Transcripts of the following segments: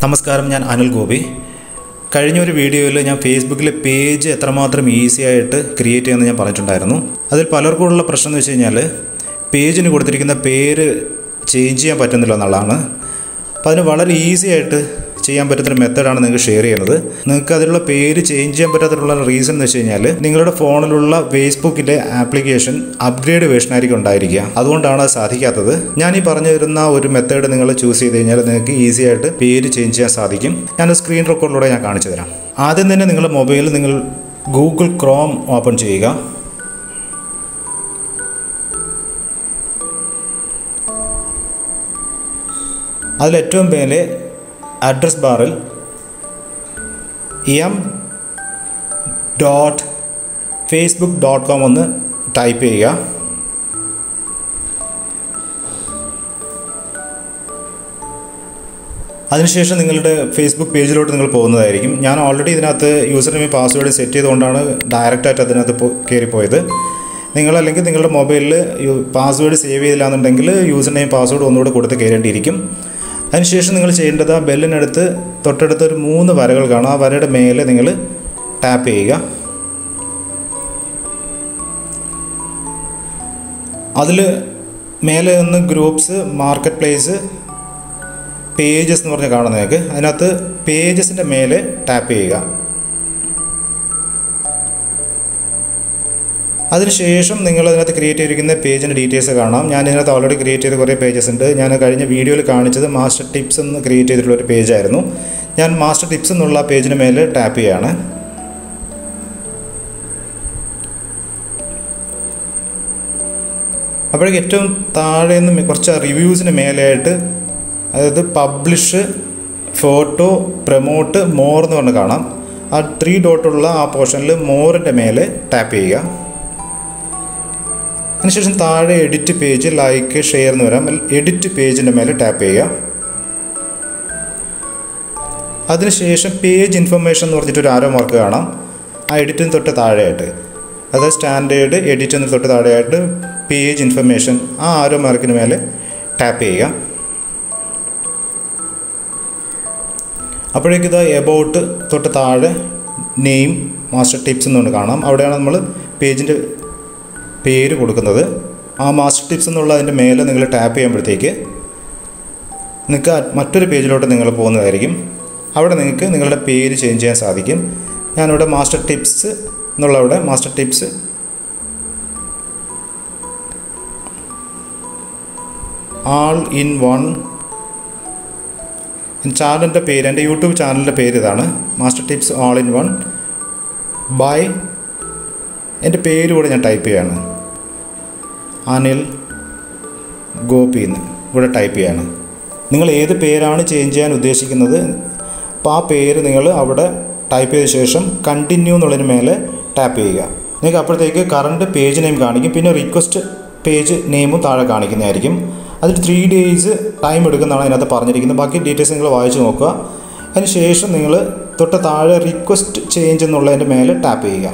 നമസ്കാരം ഞാൻ അനിൽ ഗോപി കഴിഞ്ഞ ഒരു വീഡിയോയിൽ ഞാൻ ഫേസ്ബുക്കിലെ പേജ് എത്രമാത്രം ഈസി ആയിട്ട് ക്രിയേറ്റ് ചെയ്യുമെന്ന് ഞാൻ പറഞ്ഞിട്ടുണ്ടായിരുന്നു അതിൽ പലർക്കും ഉള്ള പ്രശ്നം എന്ന് വെച്ച് കഴിഞ്ഞാൽ പേജിന് കൊടുത്തിരിക്കുന്ന പേര് ചേഞ്ച് ചെയ്യാൻ പറ്റുന്നില്ല എന്നുള്ളതാണ് അപ്പോൾ അതിന് വളരെ ഈസി ആയിട്ട് ചെയ്യാൻ പറ്റുന്നൊരു മെത്തഡാണ് നിങ്ങൾക്ക് ഷെയർ ചെയ്യുന്നത് നിങ്ങൾക്ക് അതിലുള്ള പേര് ചേഞ്ച് ചെയ്യാൻ പറ്റാത്തതിനുള്ള റീസൺ എന്ന് വെച്ച് കഴിഞ്ഞാൽ നിങ്ങളുടെ ഫോണിലുള്ള ഫേസ്ബുക്കിൻ്റെ ആപ്ലിക്കേഷൻ അപ്ഗ്രേഡ് വേർഷൻ ആയിരിക്കും ഉണ്ടായിരിക്കുക അതുകൊണ്ടാണ് അത് സാധിക്കാത്തത് ഞാൻ ഈ പറഞ്ഞു തരുന്ന ഒരു മെത്തേഡ് നിങ്ങൾ ചൂസ് ചെയ്ത് കഴിഞ്ഞാൽ നിങ്ങൾക്ക് ഈസി ആയിട്ട് പേര് ചേഞ്ച് ചെയ്യാൻ സാധിക്കും ഞാൻ സ്ക്രീൻ റെക്കോർഡിലൂടെ ഞാൻ കാണിച്ചു തരാം ആദ്യം തന്നെ നിങ്ങളുടെ മൊബൈലിൽ നിങ്ങൾ ഗൂഗിൾ ക്രോം ഓപ്പൺ ചെയ്യുക അതിലേറ്റവും മേലെ അഡ്രസ് ബാറിൽ m dot Facebook dot com ഒന്ന് ടൈപ്പ് ചെയ്യുക അതിനുശേഷം നിങ്ങളുടെ ഫേസ്ബുക്ക് പേജിലോട്ട് നിങ്ങൾ പോകുന്നതായിരിക്കും ഞാൻ ഓൾറെഡി ഇതിനകത്ത് യൂസർ നെയിം പാസ്വേഡ് സെറ്റ് ചെയ്തുകൊണ്ടാണ് ഡയറക്റ്റായിട്ട് അതിനകത്ത് പോ- കയറിപ്പോയത് നിങ്ങളല്ലെങ്കിൽ നിങ്ങളുടെ മൊബൈലിൽ പാസ്വേഡ് സേവ് ചെയ്തില്ലാന്നുണ്ടെങ്കിൽ യൂസർ നെയിം പാസ്വേഡ് ഒന്നുകൂടെ കൊടുത്ത് കയറേണ്ടിയിരിക്കും അതിനുശേഷം നിങ്ങൾ ചെയ്യേണ്ടത് ആ ബെല്ലിനടുത്ത് തൊട്ടടുത്ത് ഒരു മൂന്ന് വരകൾ കാണാം ആ വരയുടെ മേലെ നിങ്ങൾ ടാപ്പ് ചെയ്യുക അതിൽ മേലെ ഒന്ന് ഗ്രൂപ്പ്സ് മാർക്കറ്റ് പ്ലേസ് പേജസ് എന്ന് പറഞ്ഞ് കാണുന്ന നിങ്ങൾക്ക് അതിനകത്ത് പേജസിൻ്റെ മേലെ ടാപ്പ് ചെയ്യുക അതിനുശേഷം നിങ്ങൾ അതിനകത്ത് ക്രിയേറ്റ് ചെയ്തിരിക്കുന്ന പേജിൻ്റെ ഡീറ്റെയിൽസ് കാണാം ഞാൻ ഇതിനകത്ത് ഓൾറെഡി ക്രിയേറ്റ് ചെയ്ത കുറേ പേജസ് ഉണ്ട് ഞാൻ കഴിഞ്ഞ വീഡിയോയിൽ കാണിച്ചത് മാസ്റ്റർ ടിപ്സ് എന്ന് ക്രിയേറ്റ് ചെയ്തിട്ടുള്ള ഒരു പേജായിരുന്നു ഞാൻ മാസ്റ്റർ ടിപ്സ് എന്നുള്ള പേജിന് മേലെ ടാപ്പ് ചെയ്യാണ് അപ്പോഴേക്ക് ഏറ്റവും താഴെ നിന്ന് കുറച്ച് റിവ്യൂസിന് മേലെയായിട്ട് അതായത് പബ്ലിഷ് ഫോട്ടോ പ്രൊമോട്ട് മോർ എന്ന് പറഞ്ഞ് കാണാം ആ ത്രീ ഡോട്ടുള്ള ആ പോർഷനിൽ മോറിൻ്റെ മേലെ ടാപ്പ് ചെയ്യുക അതിനുശേഷം താഴെ എഡിറ്റ് പേജ് ലൈക്ക് ഷെയർ എന്ന് വരാം എഡിറ്റ് പേജിൻ്റെ മേലെ ടാപ്പ് ചെയ്യുക അതിനുശേഷം പേജ് ഇൻഫർമേഷൻ എന്ന് പറഞ്ഞിട്ട് ഒരു ആരോ മാർക്ക് കാണാം ആ എഡിറ്റിന് തൊട്ട് താഴെയായിട്ട് അതായത് സ്റ്റാൻഡേർഡ് എഡിറ്റിന് തൊട്ട് താഴെയായിട്ട് പേജ് ഇൻഫർമേഷൻ ആ ആരോ മാർക്കിന് മേലെ ടാപ്പ് ചെയ്യുക അപ്പോഴേക്കും ഇത് എബൌട്ട് തൊട്ട് താഴെ നെയിം മാസ്റ്റർ ടിപ്സ് എന്നുകൊണ്ട് കാണാം അവിടെയാണ് നമ്മൾ പേജിൻ്റെ പേര് കൊടുക്കുന്നത് ആ മാസ്റ്റർ ടിപ്സ് എന്നുള്ള അതിൻ്റെ മേലെ നിങ്ങൾ ടാപ്പ് ചെയ്യുമ്പോഴത്തേക്ക് നിങ്ങൾക്ക് ആ മറ്റൊരു പേജിലോട്ട് നിങ്ങൾ പോകുന്നതായിരിക്കും അവിടെ നിങ്ങൾക്ക് നിങ്ങളുടെ പേര് ചേഞ്ച് ചെയ്യാൻ സാധിക്കും ഞാനിവിടെ മാസ്റ്റർ ടിപ്സ് എന്നുള്ള അവിടെ master tips all in one ചാനലിൻ്റെ പേര് എൻ്റെ യൂട്യൂബ് ചാനലിൻ്റെ പേര് ഇതാണ് master tips all in one by എൻ്റെ പേര് കൂടെ ഞാൻ ടൈപ്പ് ചെയ്യാണ് അനിൽ ഗോപി എന്ന് ഇവിടെ ടൈപ്പ് ചെയ്യാണ് നിങ്ങൾ ഏത് പേരാണ് ചേഞ്ച് ചെയ്യാൻ ഉദ്ദേശിക്കുന്നത് അപ്പോൾ ആ പേര് നിങ്ങൾ അവിടെ ടൈപ്പ് ചെയ്ത ശേഷം കണ്ടിന്യൂ എന്നുള്ളതിന് മേലെ ടാപ്പ് ചെയ്യുക നിങ്ങൾക്ക് അപ്പോഴത്തേക്ക് കറണ്ട് പേജ് നെയിം കാണിക്കും പിന്നെ റിക്വസ്റ്റ് പേജ് നെയിമും താഴെ കാണിക്കുന്നതായിരിക്കും അതിൽ ത്രീ ഡേയ്സ് ടൈം എടുക്കുന്നതാണ് അതിനകത്ത് പറഞ്ഞിരിക്കുന്നത് ബാക്കി ഡീറ്റെയിൽസ് നിങ്ങൾ വായിച്ച് നോക്കുക അതിന് ശേഷം നിങ്ങൾ തൊട്ട് താഴെ റിക്വസ്റ്റ് ചേഞ്ച് എന്നുള്ളതിൻ്റെ മേലെ ടാപ്പ് ചെയ്യുക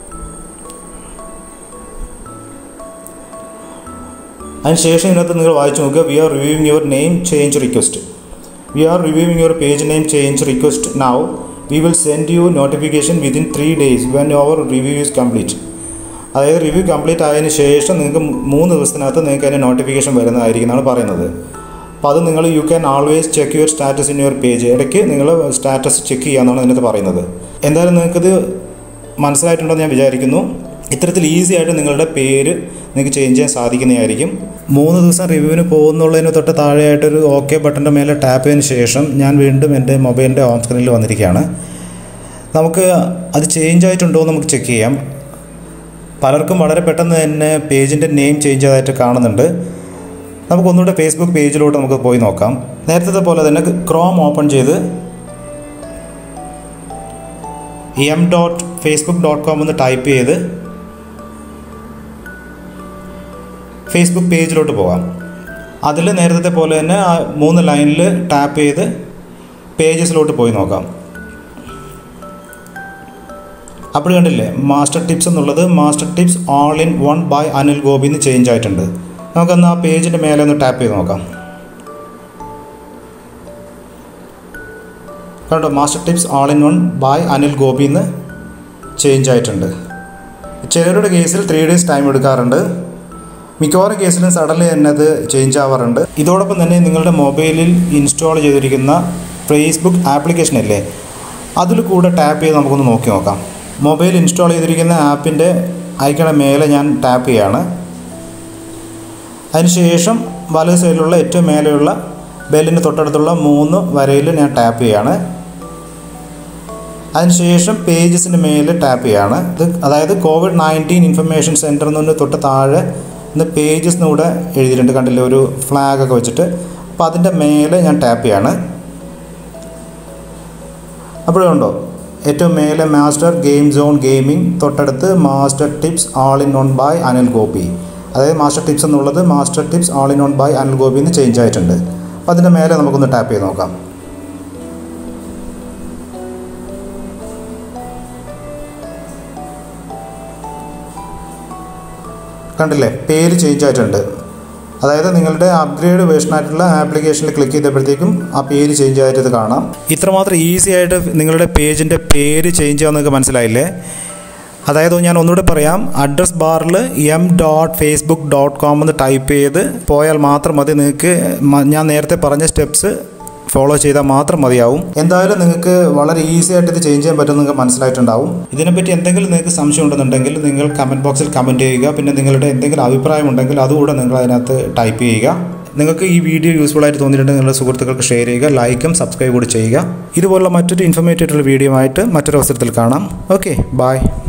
അതിനുശേഷം ഇതിനകത്ത് നിങ്ങൾ വായിച്ചു നോക്കുക we are reviewing your name change request we are reviewing your page name change request now we will send you notification within three days when your review is complete അതായത് review complete ആയതിനു ശേഷം നിങ്ങൾക്ക് മൂന്ന് ദിവസത്തിനകത്ത് നിങ്ങൾക്ക് അതിൻ്റെ notification വരുന്നതായിരിക്കും എന്നാണ് പറയുന്നത് അപ്പോൾ അത് നിങ്ങൾ you can always check your status in your page ഇടയ്ക്ക് നിങ്ങൾ സ്റ്റാറ്റസ് ചെക്ക് ചെയ്യാമെന്നാണ് അതിനകത്ത് പറയുന്നത് എന്തായാലും നിങ്ങൾക്കിത് മനസ്സിലായിട്ടുണ്ടെന്ന് ഞാൻ വിചാരിക്കുന്നു ഇത്തരത്തിൽ ഈസി ആയിട്ട് നിങ്ങളുടെ പേര് നിങ്ങൾക്ക് ചേഞ്ച് ചെയ്യാൻ സാധിക്കുന്നതായിരിക്കും മൂന്ന് ദിവസം റിവ്യൂവിന് പോകുന്നുള്ളതിന് തൊട്ട് താഴെയായിട്ടൊരു ഓക്കെ ബട്ടൻ്റെ മേലെ ടാപ്പ് ചെയ്തതിന് ശേഷം ഞാൻ വീണ്ടും എൻ്റെ മൊബൈലിൻ്റെ ഹോം സ്ക്രീനിൽ വന്നിരിക്കുകയാണ് നമുക്ക് അത് ചേഞ്ച് ആയിട്ടുണ്ടോ എന്ന് നമുക്ക് ചെക്ക് ചെയ്യാം പലർക്കും വളരെ പെട്ടെന്ന് തന്നെ പേജിൻ്റെ നെയിം ചേഞ്ച് ചെയ്തതായിട്ട് കാണുന്നുണ്ട് നമുക്കൊന്നുകൂടെ ഫേസ്ബുക്ക് പേജിലോട്ട് നമുക്ക് പോയി നോക്കാം നേരത്തെ പോലെ തന്നെ ക്രോം ഓപ്പൺ ചെയ്ത് m dot Facebook dot com എന്ന് ടൈപ്പ് ചെയ്ത് ഫേസ്ബുക്ക് പേജിലോട്ട് പോകാം അതിൽ നേരത്തെ പോലെ തന്നെ ആ മൂന്ന് ലൈനിൽ ടാപ്പ് ചെയ്ത് പേജസിലോട്ട് പോയി നോക്കാം അപ്പോൾ കണ്ടില്ലേ മാസ്റ്റർ ടിപ്സ് എന്നുള്ളത് master tips all in one by Anil Gopi എന്ന് ചേഞ്ച് ആയിട്ടുണ്ട് നമുക്കൊന്ന് ആ പേജിൻ്റെ മേലെ ഒന്ന് ടാപ്പ് ചെയ്ത് നോക്കാം കണ്ടോ master tips all in one by Anil Gopi എന്ന് ചേഞ്ച് ആയിട്ടുണ്ട് ചിലരുടെ കേസിൽ ത്രീ ഡേയ്സ് ടൈം എടുക്കാറുണ്ട് മിക്കവാറും കേസിലും സഡൻലി തന്നെ അത് ചേഞ്ച് ആവാറുണ്ട് ഇതോടൊപ്പം തന്നെ നിങ്ങളുടെ മൊബൈലിൽ ഇൻസ്റ്റാൾ ചെയ്തിരിക്കുന്ന ഫേസ്ബുക്ക് ആപ്ലിക്കേഷൻ ഇല്ലേ അതിൽ കൂടെ ടാപ്പ് ചെയ്ത് നമുക്കൊന്ന് നോക്കി നോക്കാം മൊബൈൽ ഇൻസ്റ്റാൾ ചെയ്തിരിക്കുന്ന ആപ്പിൻ്റെ ഐക്കണ മേലെ ഞാൻ ടാപ്പ് ചെയ്യാണ് അതിനുശേഷം വലത് സൈഡിലുള്ള ഏറ്റവും മേലെയുള്ള ബെല്ലിന് തൊട്ടടുത്തുള്ള മൂന്ന് വരയിൽ ഞാൻ ടാപ്പ് ചെയ്യാണ് അതിനുശേഷം പേജസിന് മേലെ ടാപ്പ് ചെയ്യാണ് ഇത് അതായത് കോവിഡ് നയൻറ്റീൻ ഇൻഫർമേഷൻ സെൻറ്റർ എന്ന് തൊട്ട് താഴെ ഇന്ന് പേജസ് കൂടെ എഴുതിയിട്ടുണ്ട് കണ്ടില്ലേ ഒരു ഫ്ലാഗ് ഒക്കെ വെച്ചിട്ട് അപ്പോൾ അതിൻ്റെ മേലെ ഞാൻ ടാപ്പ് ചെയ്യാണ് അപ്പോഴുണ്ടോ ഏറ്റവും മേലെ മാസ്റ്റർ ഗെയിം സോൺ ഗെയിമിംഗ് തൊട്ടടുത്ത് master tips all in one by Anil Gopi അതായത് മാസ്റ്റർ ടിപ്സ് എന്നുള്ളത് master tips all in one by Anil Gopi എന്ന് ചേഞ്ച് ആയിട്ടുണ്ട് അപ്പോൾ അതിൻ്റെ മേലെ നമുക്കൊന്ന് ടാപ്പ് ചെയ്ത് നോക്കാം കണ്ടില്ലേ പേര് ചേഞ്ച് ആയിട്ടുണ്ട് അതായത് നിങ്ങളുടെ അപ്ഗ്രേഡ് വേർഷൻ ആയിട്ടുള്ള ആപ്ലിക്കേഷനിൽ ക്ലിക്ക് ചെയ്തപ്പോഴത്തേക്കും ആ പേര് ചേഞ്ച് ആയിട്ട് ഇത് കാണാം ഇത്രമാത്രം ഈസി ആയിട്ട് നിങ്ങളുടെ പേജിൻ്റെ പേര് ചേഞ്ച് ചെയ്യാമെന്നൊക്കെ മനസ്സിലായില്ലേ അതായത് ഞാൻ ഒന്നുകൂടെ പറയാം അഡ്രസ് ബാറിൽ m dot Facebook dot com എന്ന് ടൈപ്പ് ചെയ്ത് പോയാൽ മാത്രം മതി നിങ്ങൾക്ക് മ- ഞാൻ നേരത്തെ പറഞ്ഞ സ്റ്റെപ്സ് ഫോളോ ചെയ്താൽ മാത്രം മതിയാവും എന്തായാലും നിങ്ങൾക്ക് വളരെ ഈസി ആയിട്ട് ഇത് ചേഞ്ച് ചെയ്യാൻ പറ്റും നിങ്ങൾക്ക് മനസ്സിലായിട്ടുണ്ടാവും ഇതിനെപ്പറ്റി എന്തെങ്കിലും നിങ്ങൾക്ക് സംശയം ഉണ്ടെന്നുണ്ടെങ്കിൽ നിങ്ങൾ കമൻറ്റ് ബോക്സിൽ കമൻറ്റ് ചെയ്യുക പിന്നെ നിങ്ങളുടെ എന്തെങ്കിലും അഭിപ്രായം ഉണ്ടെങ്കിൽ അതുകൂടെ നിങ്ങൾ അതിനകത്ത് ടൈപ്പ് ചെയ്യുക നിങ്ങൾക്ക് ഈ വീഡിയോ യൂസ്ഫുൾ ആയിട്ട് തോന്നിയിട്ടുണ്ടെങ്കിൽ നിങ്ങളുടെ സുഹൃത്തുക്കൾക്ക് ഷെയർ ചെയ്യുക ലൈക്കും സബ്സ്ക്രൈബ് കൂടി ചെയ്യുക ഇതുപോലുള്ള മറ്റൊരു ഇൻഫർമേറ്റീവ് ആയിട്ടുള്ള വീഡിയോ ആയിട്ട് മറ്റൊരു അവസരത്തിൽ കാണാം ഓക്കെ ബായ്